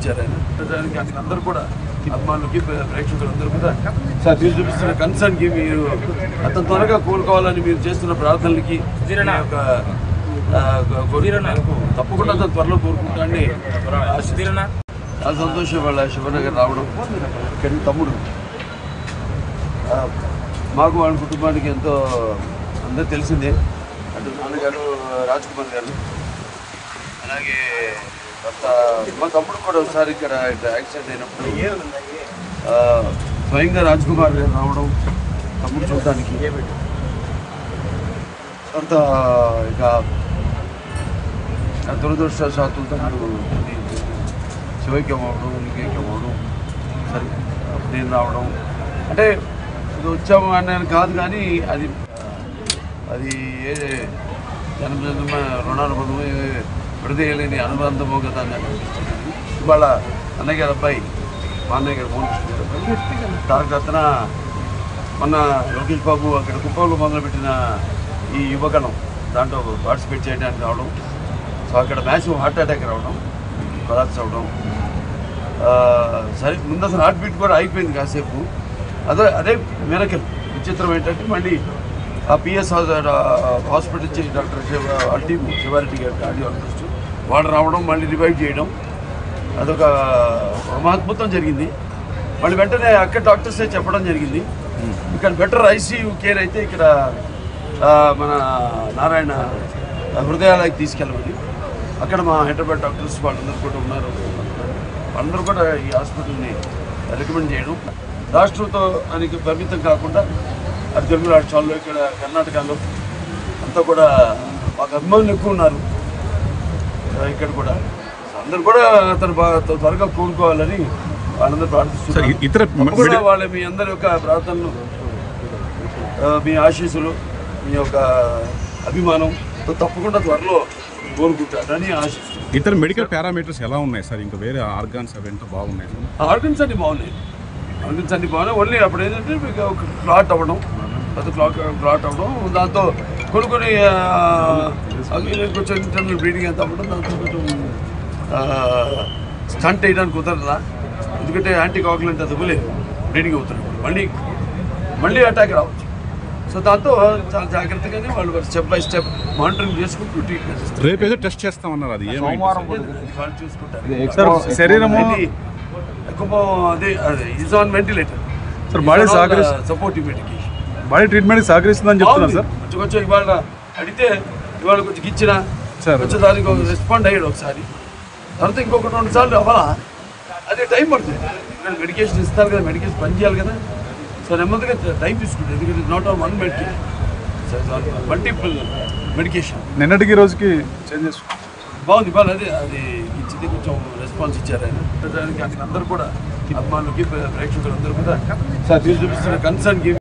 ఇచ్చారు ఆయన దానికి అక్కడ అందరూ కూడా అభిమానులకి ప్రే- ప్రేక్షకులందరూ కూడా సార్ మీరు చూపిస్తున్న కన్సర్న్కి మీరు అతను త్వరగా కోలుకోవాలని మీరు చేస్తున్న ప్రార్థనలకి మీ యొక్క ఆ, కోరిక మేరకు తప్పకుండా అతను త్వరలో కోరుకుంటాడని ఆశిస్తున్నాను. చాలా సంతోషం వాళ్ళ శివనగర్ రావడం ఇక్కడి తమ్ముడు ఆ, మాకు వాళ్ళ కుటుంబానికి ఎంతో అందరూ తెలిసిందే అటు నాన్నగారు రాజ్ కుమార్ గారు అలాగే కొత్త మా తమ్ముడు కూడా ఒకసారి ఇక్కడ ఇట్లా యాక్సిడెంట్ అయినప్పుడు ఆ, స్వయంగా రాజ్ కుమార్ గారు రావడం తమ్ముడు చూడడానికి అంత ఇక ఆ దురదృష్టశాత్తు తమ్ముడు శివైక్యం అవడం లింగైక్యం అవడం సరే నేను రావడం అంటే ఇది వచ్చాము అని నేను కాదు కానీ అది అది ఏ జన్మ జన్మ రుణానుబంధము ఏ విడదీయలేని అనుబంధము కదా అని నాకు అనిపిస్తుంది ఇవాళ అన్నయ్య గారి అబ్బాయి మా అన్నయ్య గారు ఫోన్ చేస్తున్నారు తారక రత్న మొన్న లోకేష్ బాబు అక్కడ కుప్పంలో మొదలుపెట్టిన ఈ యువగణం దాంట్లో పార్టిసిపేట్ చేయడానికి రావడం సో అక్కడ మ్యాచ్ హార్ట్ అటాక్ రావడం కొలాప్స్ అవడం ఆ, సరే ముందు అసలు హార్ట్ బీట్ కూడా అయిపోయింది కాసేపు అదే అదే మెరకల్ విచిత్రం ఏంటంటే మళ్ళీ ఆ పిఎస్ హాస్పిటల్ ఇచ్చి డాక్టర్ శివ ఆ టీం శివారెడ్డి గారు కార్డియాలజిస్ట్ వాళ్ళు రావడం మళ్ళీ రివైవ్ చేయడం అదొక ఒక అద్భుతం జరిగింది మళ్ళీ వెంటనే అక్కడ డాక్టర్సే చెప్పడం జరిగింది ఇక్కడ బెటర్ ఐసీయూ కేర్ అయితే ఇక్కడ ఆ, మన నారాయణ హృదయాలకి తీసుకెళ్ళమని అక్కడ మా హైదరాబాద్ డాక్టర్స్ వాళ్ళందరూ కూడా ఉన్నారు వాళ్ళందరూ కూడా ఈ హాస్పిటల్ని రికమెండ్ చేయడం రాష్ట్రంతో దానికి పరిమితం కాకుండా అటు తెలుగు రాష్ట్రాల్లో ఇక్కడ కర్ణాటకలో అంతా కూడా మాకు అభిమానులు ఎక్కువ ఉన్నారు ఆ, ఇక్కడ కూడా అందరు కూడా అతను బాగా త్వరగా కోలుకోవాలని వాళ్ళందరూ సార్ ప్రార్థిస్తున్నారు ఇ- ఇతర తప్పకుండా వాళ్ళ మీ అందరి యొక్క ప్రార్థనలు ఆ, మీ ఆశీస్సులు మీ యొక్క అభిమానం తప్పకుండా త్వరలో కోరుకుంటారని ఆశిస్తున్నాను ఇతర మెడికల్ పారామీటర్స్ ఎలా ఉన్నాయి సార్ ఇంకా వేరే ఆర్గాన్స్ అవి ఎంత బాగున్నాయి సార్ ఆర్గన్స్ అన్ని బాగున్నాయి ఆర్గన్స్ అన్ని బాగున్నాయి ఓన్లీ అప్పుడు ఏంటంటే మీకు ఒక క్లాట్ అవ్వడం పెద్ద క్లాట్ క్లాట్ అవ్వడం దాంతో కొన్ని కొన్ని ఆ, అవి కొంచెం ఇంటర్నల్ బ్రీడింగ్ అంత అవ్వడం దాంతో కొంచెం స్టంట్ వేయడానికి కుదరదా ఎందుకంటే యాంటీ కాకులెంట్ అది ఇవ్వలేదు బ్రీడింగ్ అవుతుంది మళ్ళీ మళ్ళీ అటాక్ రావచ్చు సో దాంతో చాలా జాగ్రత్తగానే వాళ్ళు స్టెప్ బై స్టెప్ మానిటరింగ్ చేసుకుంటూ ట్రీట్మెంట్ ఇస్తారు రేపు ఏదో టెస్ట్ చేస్తామన్నారు అది ఏమైంది సార్? వాళ్ళు చూసుకుంటారు సార్ శరీరము ఇది ఎక్కువ అదే అదే is on ventilator sir body సహకరి సపోర్టివ్ మెడికేషన్ బాడీ ట్రీట్మెంట్ సహకరిస్తుందని చెప్తున్నారు సార్ కొంచెం కొంచెం ఇవాళ అడిగితే ఇవాళ కొంచెం ఇచ్చిన సార్. కొంచెం దానికి రెస్పాండ్ అయ్యాడు ఒకసారి తర్వాత ఇంకొక రెండు సార్లు అవ్వాలా అదే టైం పడుతుంది మెడికేషన్ ఇస్తారు కదా మెడికేషన్ పని చేయాలి కదా సో నెమ్మదిగా టైం తీసుకుంటుంది ఎందుకంటే not on one medication multiple medication నిన్నటికి ఈ రోజుకి చేంజెస్ బాగుంది ఇవాళ అదే అది ఇచ్చింది కొంచెం రెస్పాన్స్ ఇచ్చారు ఆయన దానికి అక్కడ అందరూ కూడా అభిమానులకి ప్రే- ప్రేక్షకులందరూ కూడా సార్ మీరు చూపిస్తున్న కన్సర్న్కి